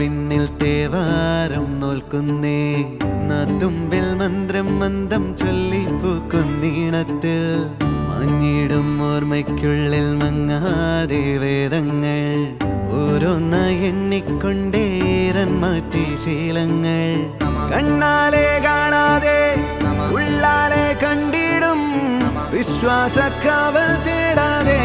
വിണ്ണിൽ തേവാരം നോൽക്കുന്നേ നത്തുമ്പിൽ മന്ത്രം മന്ദം ചൊല്ലിപ്പൂക്കുന്നീണത്തിൽ മഞ്ഞിടും ഓർമ്മയ്ക്കുള്ളിൽ മങ്ങാതെ വേദങ്ങൾ ഓരോന്ന എണ്ണിക്കൊണ്ടേരൻ മാറ്റി ശീലങ്ങൾ കണ്ണാലെ കാണാതെ ഉള്ളാലെ കണ്ടിടും വിശ്വാസക്കാവൽ തേടാതെ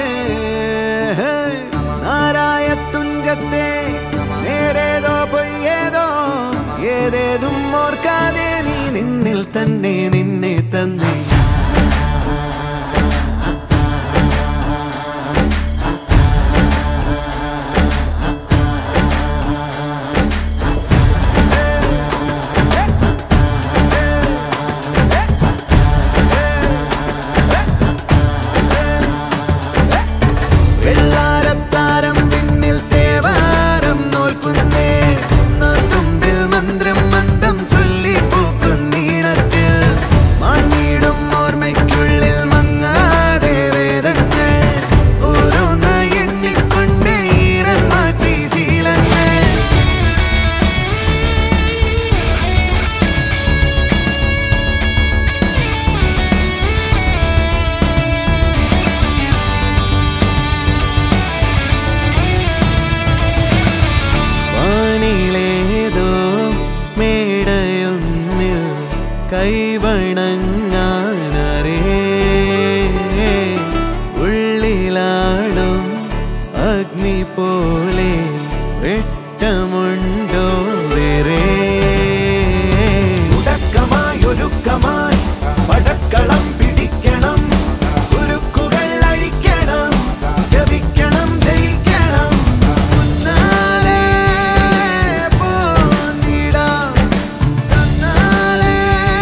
നാരായ തുഞ്ചത്തെ നേരേതോ പൊയ്യേതോ ഏതേതും ഓർക്കാതെ നീ നിന്നിൽ തന്നെ നിന്നെ തന്നെ വെള്ളാരത്താരം വിണ്ണിൽ തേവാരം നോൽക്കുന്നേ തുമ്പിൽ മന്ത്രം മന്ദം ചൊല്ലി പൂക്കുന്നീണത്തിൽ മാഞ്ഞിടും ഓർമ്മയ്ക്കുള്ളിൽ മങ്ങാതെ വേദങ്ങൾ ഓരോന്ന എണ്ണിക്കൊണ്ടേ ഈരൻ മാറ്റി ശീലങ്ങൾ വാനിലേതോ മേടയൊന്നിൽ കൈവണങ്ങാനരേ ഉള്ളിലാടും അഗ്നി പോലെ വെട്ടമുണ്ടോ വേറെ ഉടക്കമായൊരുക്കമായി പടക്കളം പിടിക്കണം ഉരുക്കുകൾ അഴിക്കണം ജപിക്കണം ജയിക്കണം മുന്നാലെ പോന്നിടാം തന്നാലെ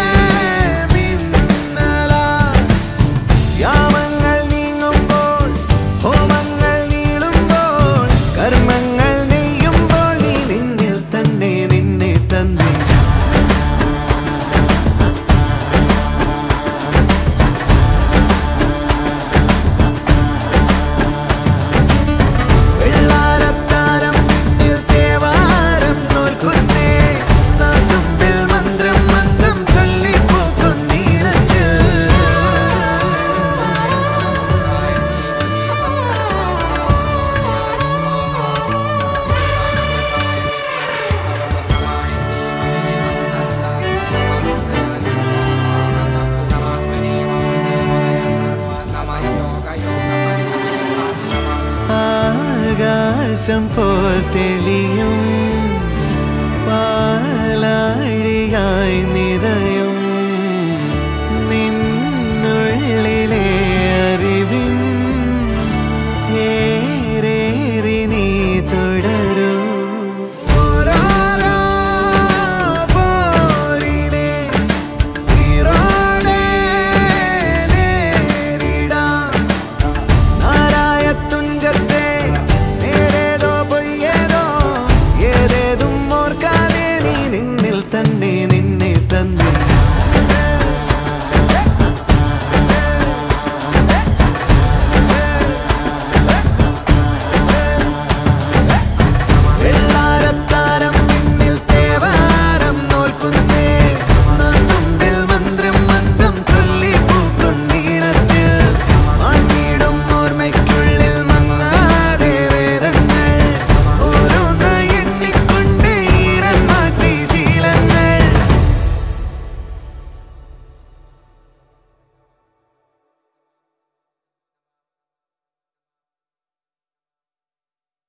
മിന്നലാം യാമങ്ങൾ നീങ്ങുമ്പോൾ ഹോമങ്ങൾ നീളുമ്പോൾ കർമ്മങ്ങൾ നെയ്യുമ്പോൾ നീ നിന്നിൽ തന്നെ നിന്നെ തന്നെ വെള്ളാരത്താരം പിന്നിൽ തേവാരം നോൽക്കുന്നേ നാട്ടുമ്പിൽ മന്ത്രം മന്ദം ചൊല്ലിപ്പോക്കുന്നീണത്തിൽ ആകാശം പോൽ തെളിയും